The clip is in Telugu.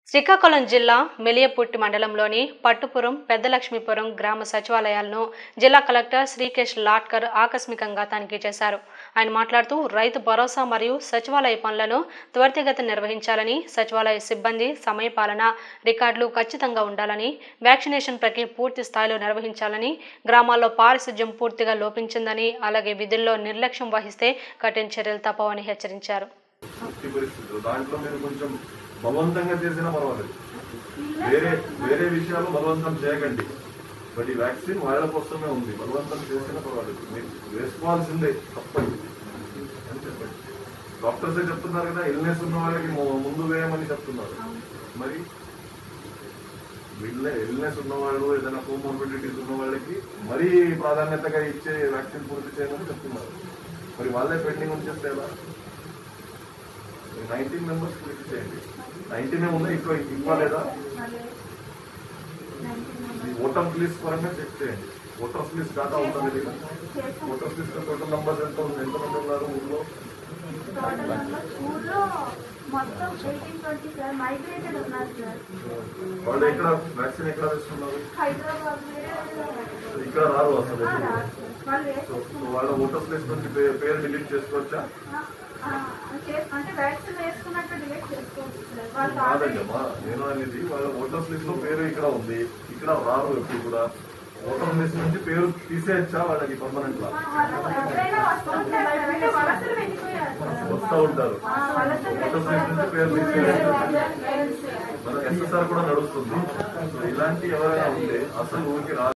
శ్రీకాకుళం జిల్లా మెలియపుట్టి మండలంలోని పట్టుపురం పెద్దలక్ష్మీపురం గ్రామ సచివాలయాలను జిల్లా కలెక్టర్ శ్రీకేష్ లాట్కర్ ఆకస్మికంగా తనిఖీ చేశారు ఆయన మాట్లాడుతూ రైతు భరోసా మరియు సచివాలయ పనులను త్వరితగతిన నిర్వహించాలని సచివాలయ సిబ్బంది సమయపాలన రికార్డులు ఖచ్చితంగా ఉండాలని వ్యాక్సినేషన్ ప్రక్రియ పూర్తి స్థాయిలో నిర్వహించాలని గ్రామాల్లో పారిశుధ్యం పూర్తిగా లోపించిందని అలాగే విధుల్లో నిర్లక్ష్యం వహిస్తే కఠిన చర్యలు తప్పవని హెచ్చరించారు ఈ పరిస్థితులు దాంట్లో మీరు కొంచెం బలవంతంగా చేసినా పర్వాలేదు వేరే వేరే విషయాలు బలవంతం చేయకండి బట్ ఈ వ్యాక్సిన్ వాళ్ళ కోసమే ఉంది బలవంతం చేసినా పర్వాలేదు మీరు వేసుకోవాల్సిందే తప్పదు అని చెప్పండి డాక్టర్సే చెప్తున్నారు కదా ఇల్నెస్ ఉన్న వాళ్ళకి ము- ముందు వేయమని చెప్తున్నారు మరి వీళ్ళే ఇల్నెస్ ఉన్న వాళ్ళు ఏదైనా కోమోర్బిడిటీస్ ఉన్న వాళ్ళకి మరీ ప్రాధాన్యతగా ఇచ్చే వ్యాక్సిన్ పూర్తి చేయమని చెప్తున్నారు మరి వాళ్ళే పెండింగ్ ఉంచేస్తే ఎలా నైన్టీన్ మెంబర్స్ క్లిక్ చేయండి నైన్టీన్ ఉన్నాయి ఎక్కువ ఇవ్వలేదా ఈ ఓటర్ లిస్ట్ పరంగా చెక్ చేయండి ఓటర్స్ లిస్ట్ డాటా ఉంటుంది కదా ఓటర్స్ లిస్ట్ టోటల్ నంబర్స్ ఎంత ఉంది ఎంత మంది ఉన్నారు ఊళ్ళో ఊర్లో మొత్తం ఎయిటీన్ ట్వంటీ సార్ మైగ్రేటెడ్ ఉన్నారు సార్ వాళ్ళు ఎక్కడ వ్యాక్సిన్ ఎక్కడ వేస్తున్నారు హైదరాబాద్ వేరే వేరే ఇక్కడ రారు అసలు ఆ, రాదు సార్. వాళ్ళు సో వేసేస్తున్నారు. సో వాళ్ళ ఓటర్స్ లిస్ట్ నుంచి పే- పేరు డిలీట్ చేసుకోవచ్చా ఆ, ఆ, చే- అంటే వ్యాక్సిన్ వేసుకున్నట్టు డిలీట్ చేసుకోవచ్చు సార్ వాళ్ళు కాదమ్మా నేను అనేది వాళ్ళ ఓటర్స్ లిస్ట్ లో పేరు ఇక్కడ ఉంది ఇక్కడ రారు ఎప్పుడు కూడా ఓటర్ లిస్ట్ నుంచి పేరు తీసేయచ్చా వాళ్ళకి పర్మనెంట్ లా వాళ్ళు ఎవరైనా వస్తూ ఉంటారు సార్. అంటే వలసలు వెళ్ళిపోయారు సార్. వస్తూ ఉంటారు ఆ, వలసలు ఓటర్స్ లిస్ట్ నుంచి పేరు తీసేయచ్చు మన ఎస్ఎస్ఆర్ కూడా నడుస్తుంది సో ఇలాంటి ఎవరైనా ఉంటే అసలు ఊరికి రా